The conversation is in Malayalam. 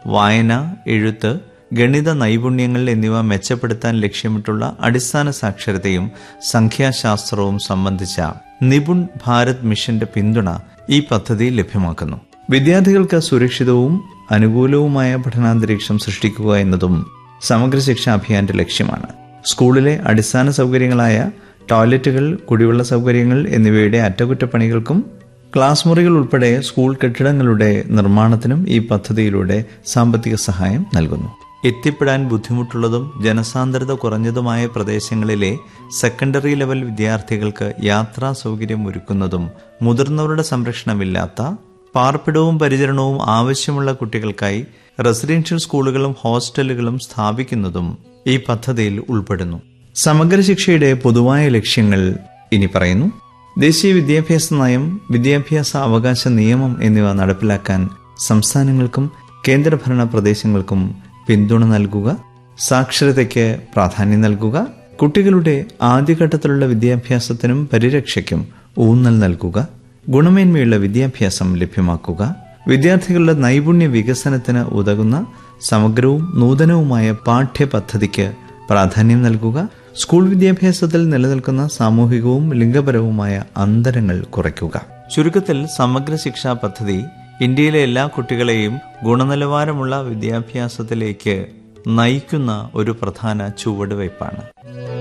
വായന എഴുത്ത് ഗണിത നൈപുണ്യങ്ങൾ എന്നിവ മെച്ചപ്പെടുത്താൻ ലക്ഷ്യമിട്ടുള്ള അടിസ്ഥാന സാക്ഷരതയും സംഖ്യാശാസ്ത്രവും സംബന്ധിച്ച നിപുൺ ഭാരത് മിഷന്റെ പിന്തുണ ഈ പദ്ധതി ലഭ്യമാക്കുന്നു വിദ്യാർത്ഥികൾക്ക് സുരക്ഷിതവും അനുകൂലവുമായ പഠനാന്തരീക്ഷം സൃഷ്ടിക്കുക എന്നതും സമഗ്ര ശിക്ഷാ അഭിയാന്റെ ലക്ഷ്യമാണ് സ്കൂളിലെ അടിസ്ഥാന സൗകര്യങ്ങളായ ടോയ്ലറ്റുകൾ കുടിവെള്ള സൗകര്യങ്ങൾ എന്നിവയുടെ അറ്റകുറ്റപ്പണികൾക്കും ക്ലാസ് മുറികൾ ഉൾപ്പെടെ സ്കൂൾ കെട്ടിടങ്ങളുടെ നിർമ്മാണത്തിനും ഈ പദ്ധതിയിലൂടെ സാമ്പത്തിക സഹായം നൽകുന്നു എത്തിപ്പെടാൻ ബുദ്ധിമുട്ടുള്ളതും ജനസാന്ദ്രത കുറഞ്ഞതുമായ പ്രദേശങ്ങളിലെ സെക്കൻഡറി ലെവൽ വിദ്യാർത്ഥികൾക്ക് യാത്രാ സൗകര്യം ഒരുക്കുന്നതും മുതിർന്നവരുടെ സംരക്ഷണമില്ലാത്ത പാർപ്പിടവും പരിചരണവും ആവശ്യമുള്ള കുട്ടികൾക്കായി റെസിഡൻഷ്യൽ സ്കൂളുകളും ഹോസ്റ്റലുകളും സ്ഥാപിക്കുന്നതും ഈ പദ്ധതിയിൽ ഉൾപ്പെടുന്നു സമഗ്ര ശിക്ഷയുടെ പൊതുവായ ലക്ഷ്യങ്ങൾ ഇനി പറയുന്നു ദേശീയ വിദ്യാഭ്യാസ നയം വിദ്യാഭ്യാസ അവകാശ നിയമം എന്നിവ നടപ്പിലാക്കാൻ സംസ്ഥാനങ്ങൾക്കും കേന്ദ്രഭരണ പ്രദേശങ്ങൾക്കും പിന്തുണ നൽകുക സാക്ഷരതയ്ക്ക് പ്രാധാന്യം നൽകുക കുട്ടികളുടെ ആദ്യഘട്ടത്തിലുള്ള വിദ്യാഭ്യാസത്തിനും പരിരക്ഷയ്ക്കും ഊന്നൽ നൽകുക ഗുണമേന്മയുള്ള വിദ്യാഭ്യാസം ലഭ്യമാക്കുക വിദ്യാർത്ഥികളുടെ നൈപുണ്യ വികസനത്തിന് ഉതകുന്ന സമഗ്രവും നൂതനവുമായ പാഠ്യപദ്ധതിക്ക് പ്രാധാന്യം നൽകുക സ്കൂൾ വിദ്യാഭ്യാസത്തിൽ നിലനിൽക്കുന്ന സാമൂഹികവും ലിംഗപരവുമായ അന്തരങ്ങൾ കുറയ്ക്കുക ചുരുക്കത്തിൽ സമഗ്ര ശിക്ഷാ പദ്ധതി ഇന്ത്യയിലെ എല്ലാ കുട്ടികളെയും ഗുണനിലവാരമുള്ള വിദ്യാഭ്യാസത്തിലേക്ക് നയിക്കുന്ന ഒരു പ്രധാന ചുവടുവയ്പ്പാണ്